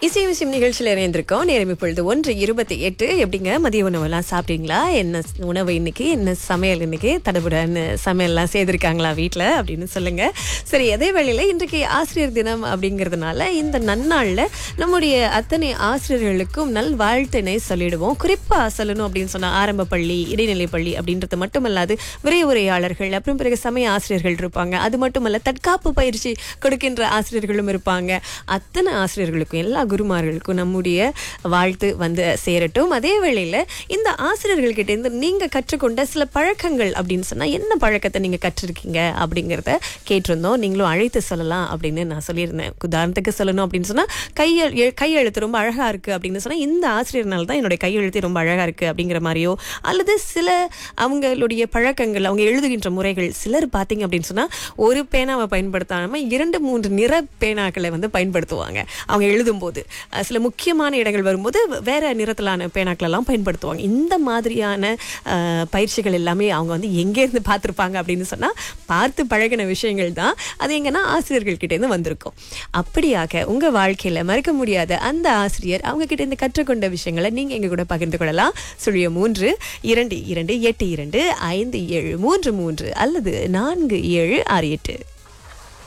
இசை விஷயம் நிகழ்ச்சியில் இணைந்திருக்கோம் நேரம் இப்பொழுது ஒன்று இருபத்தி எட்டு எப்படிங்க மதிய உணவெல்லாம் சாப்பிட்டீங்களா என்ன உணவு இன்னைக்கு என்ன சமையல் இன்னைக்கு தடபுடன்னு சமையல்லாம் செய்திருக்காங்களா வீட்டில் அப்படின்னு சொல்லுங்க சரி அதே வேளையில் இன்றைக்கு ஆசிரியர் தினம் அப்படிங்கிறதுனால இந்த நன்னாளில் நம்முடைய அத்தனை ஆசிரியர்களுக்கும் நல் வாழ்த்தினை சொல்லிடுவோம் குறிப்பாக சொல்லணும் அப்படின்னு சொன்னால் ஆரம்ப பள்ளி இடைநிலை பள்ளி அப்படின்றது மட்டுமல்லாது விரைவுரையாளர்கள் அப்புறம் பிறகு சமய ஆசிரியர்கள் இருப்பாங்க அது மட்டுமல்ல தற்காப்பு பயிற்சி கொடுக்கின்ற ஆசிரியர்களும் இருப்பாங்க அத்தனை ஆசிரியர்களுக்கும் எல்லா குருமார்களுக்கும் நம்முடைய வாழ்த்து வந்து சேரட்டும் அதே வேளையில் இந்த ஆசிரியர்கள்கிட்ட இருந்து நீங்க கற்றுக்கொண்ட சில பழக்கங்கள் அப்படின்னு சொன்னா என்ன பழக்கத்தை நீங்க கற்றிருக்கீங்க அப்படிங்கிறத கேட்டிருந்தோம் நீங்களும் அழைத்து சொல்லலாம் அப்படின்னு நான் சொல்லியிருந்தேன் உதாரணத்துக்கு சொல்லணும் அப்படின்னு சொன்னா கையெழு எ- கையெழுத்து ரொம்ப அழகா இருக்கு அப்படின்னு சொன்னா இந்த ஆசிரியர்னால தான் என்னுடைய கையெழுத்து ரொம்ப அழகா இருக்கு அப்படிங்கிற மாதிரியோ அல்லது சில அவங்களுடைய பழக்கங்கள் அவங்க எழுதுகின்ற முறைகள் சிலர் பார்த்தீங்க அப்படின்னு சொன்னா ஒரு பேனாவை பயன்படுத்தாம இரண்டு மூன்று நிற பேனாக்களை வந்து பயன்படுத்துவாங்க அவங்க எழுதும்போது அஹ் சில முக்கியமான இடங்கள் வரும்போது வேற நிறத்திலான பேனாக்கள் எல்லாம் பயன்படுத்துவாங்க இந்த மாதிரியான அஹ், பயிற்சிகள் எல்லாமே அவங்க வந்து எங்கேருந்து பார்த்துருப்பாங்க அப்படின்னு சொன்னா பார்த்து பழகின விஷயங்கள் தான் அது எங்கன்னா ஆசிரியர்கள் கிட்ட இருந்து வந்திருக்கும் அப்படியாக உங்க வாழ்க்கையில மறக்க முடியாத அந்த ஆசிரியர் அவங்க கிட்ட இருந்து கற்றுக்கொண்ட விஷயங்களை நீங்க எங்க கூட பகிர்ந்து கொள்ளலாம் சுழிய மூன்று இரண்டு இரண்டு எட்டு இரண்டு ஐந்து ஏழு மூன்று மூன்று அல்லது நான்கு ஏழு ஆறு எட்டு